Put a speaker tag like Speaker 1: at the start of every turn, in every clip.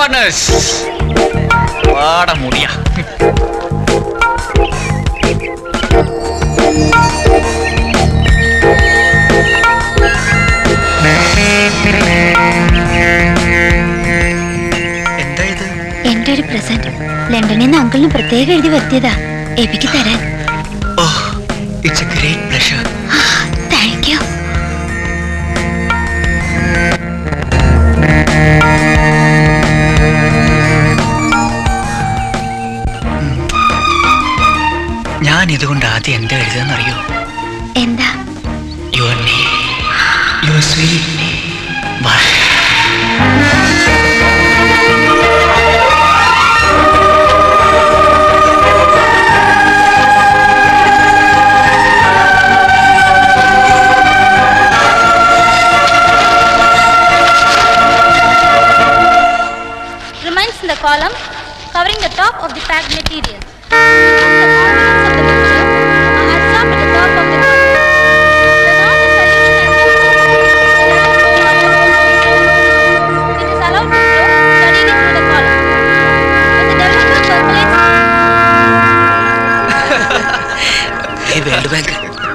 Speaker 1: Partners പാട മുടിയാ എന്താ ഇത്
Speaker 2: എന്റെ ഒരു പ്രസന്റ് ലണ്ടനിൽ നിന്ന് അങ്കിളിന് പ്രത്യേകം എഴുതി വരുത്തിയതാ എബിക്ക് തരാൻ
Speaker 1: oh it's a great pleasure
Speaker 2: thank you
Speaker 1: ഞാൻ ഇതുകൊണ്ട് ആദ്യം എന്താ എഴുതുന്നറിയോ
Speaker 2: എന്താ
Speaker 1: യുവർ നെയിം യുവർ സ്വീറ്റ് ഭാഷ
Speaker 3: remains in the column covering the top of the packed material. Because the contents of the mixture are absorbed at the top of the column. When all the solution has been poured, it is allowed to flow steadily through the column. When the developer percolates
Speaker 1: ഈ World Bank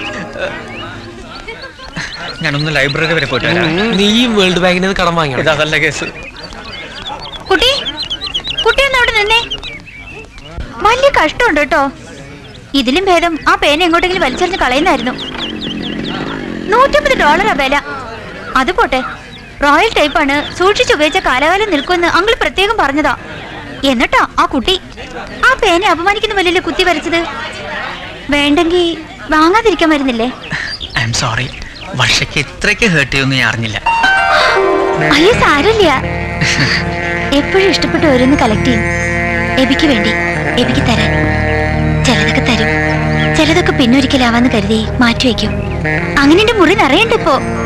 Speaker 1: ഞാനൊന്ന് library വരെ പോയിട്ട് വരാം
Speaker 4: നീയും world ബാങ്കിന് നിന്ന് കടം വാങ്ങിയോ
Speaker 1: ഇതല്ല കേസ്
Speaker 2: കുട്ടി കുട്ടി ഒന്ന് അവിടെ നിന്നേ വലിയ കഷ്ടമുണ്ട് കേട്ടോ ഇതിലും ഭേദം ആ പേന എങ്ങോട്ടെങ്കിലും വലിച്ചെറിഞ്ഞ് കളയുന്നായിരുന്നു നൂറ്റമ്പത് ഡോളറാ വില അത് പോട്ടെ റോയൽ ടൈപ്പാണ് സൂക്ഷിച്ചു ഉപയോഗിച്ച കാലകാലം നിൽക്കുമെന്ന് അങ്കിൾ പ്രത്യേകം പറഞ്ഞതാ എന്നിട്ടാ ആ കുട്ടി ആ പേന അപമാനിക്കുന്ന വലിയ കുത്തി വരച്ചത് വേണ്ടെങ്കി വാങ്ങാതിരിക്കാൻ വരുന്നില്ലേ
Speaker 1: ഐ എം സോറി വർഷയ്ക്ക് ഇത്രയ്ക്ക് ഹേർട്ട് ചെയ്യുമെന്ന് ഞാൻ അറിഞ്ഞില്ല
Speaker 2: അയ്യോ സാരമില്ല എപ്പോഴും ഇഷ്ടപ്പെട്ട് ഓരോന്ന് കളക്ട് ചെയ്യും എബിക്ക് വേണ്ടി എബിക്ക് തരാൻ ചിലതൊക്കെ തരും ചിലതൊക്കെ പിന്നൊരിക്കലാവാന്ന് കരുതി മാറ്റിവെക്കും അങ്ങനെ എന്റെ മുറി നിറയണ്ട് ഇപ്പോ